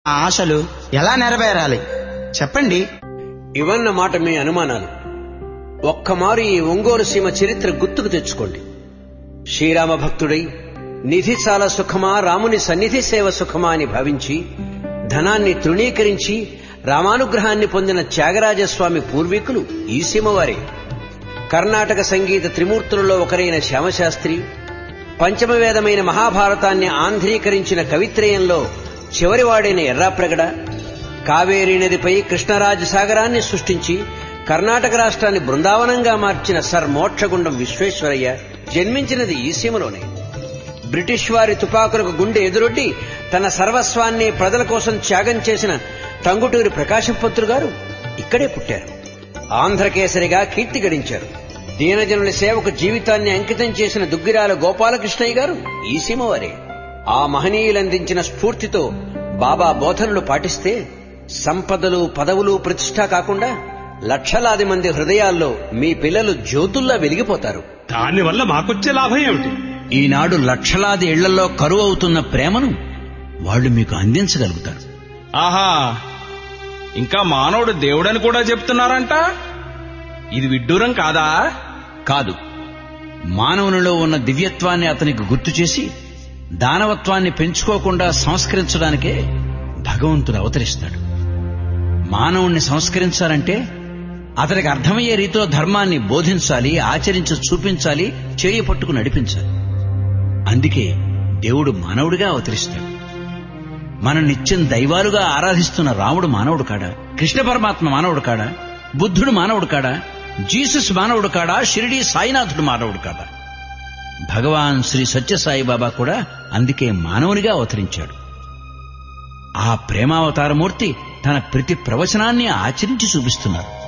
ఆ ఆశలు ఎలా నెరవేరాలి చెప్పండి ఇవన్న మాట మీ అనుమానాలు ఒక్కమారు ఈ ఒంగోలు సీమ చరిత్ర గుర్తుకు తెచ్చుకోండి శ్రీరామ భక్తుడై నిధి చాలా సుఖమా రాముని సన్నిధి సేవ సుఖమా అని భావించి ధనాన్ని తృణీకరించి రామానుగ్రహాన్ని పొందిన త్యాగరాజస్వామి పూర్వీకులు ఈ సీమవారే కర్ణాటక సంగీత త్రిమూర్తులలో ఒకరైన శ్యామశాస్త్రి పంచమవేదమైన మహాభారతాన్ని ఆంధ్రీకరించిన కవిత్రయంలో చివరివాడైన ఎర్రాప్రగడ కావేరీ నదిపై కృష్ణరాజ సాగరాన్ని సృష్టించి కర్ణాటక రాష్ట్రాన్ని బృందావనంగా మార్చిన సర్ మోక్షగుండం విశ్వేశ్వరయ్య జన్మించినది ఈ సీమలోనే బ్రిటిష్ వారి తుపాకులకు గుండె ఎదురొడ్డి తన సర్వస్వాన్ని ప్రజల కోసం త్యాగం చేసిన టంగుటూరి ప్రకాశం పంతులు గారు ఇక్కడే పుట్టారు ఆంధ్రకేసరిగా కీర్తి గడించారు దీనజనుల సేవకు జీవితాన్ని అంకితం చేసిన దుగ్గిరాల గోపాలకృష్ణయ్య గారు ఈ సీమవారే ఆ మహనీయులందించిన స్ఫూర్తితో బాబా బోధనలు పాటిస్తే సంపదలు పదవులు ప్రతిష్ట కాకుండా లక్షలాది మంది హృదయాల్లో మీ పిల్లలు జ్యోతుల్లా వెలిగిపోతారు దానివల్ల మాకొచ్చే లాభం ఏమిటి ఈనాడు లక్షలాది ఇళ్లలో కరువు అవుతున్న ప్రేమను వాళ్ళు మీకు అందించగలుగుతారు ఆహా ఇంకా మానవుడు దేవుడని కూడా చెప్తున్నారంట ఇది విడ్డూరం కాదా కాదు మానవునిలో ఉన్న దివ్యత్వాన్ని అతనికి గుర్తు చేసి దానవత్వాన్ని పెంచుకోకుండా సంస్కరించడానికే భగవంతుడు అవతరిస్తాడు మానవుణ్ణి సంస్కరించాలంటే అతనికి అర్థమయ్యే రీతిలో ధర్మాన్ని బోధించాలి ఆచరించి చూపించాలి చేయి పట్టుకు నడిపించాలి అందుకే దేవుడు మానవుడిగా అవతరిస్తాడు మనం నిత్యం దైవాలుగా ఆరాధిస్తున్న రాముడు మానవుడు కాడా కృష్ణ పరమాత్మ మానవుడు కాడా బుద్ధుడు మానవుడు కాడా జీసస్ మానవుడు కాడా షిరిడి సాయినాథుడు మానవుడు కాదా భగవాన్ శ్రీ సత్యసాయిబాబా కూడా అందుకే మానవునిగా అవతరించాడు ఆ ప్రేమావతారమూర్తి తన ప్రతి ప్రవచనాన్ని ఆచరించి చూపిస్తున్నారు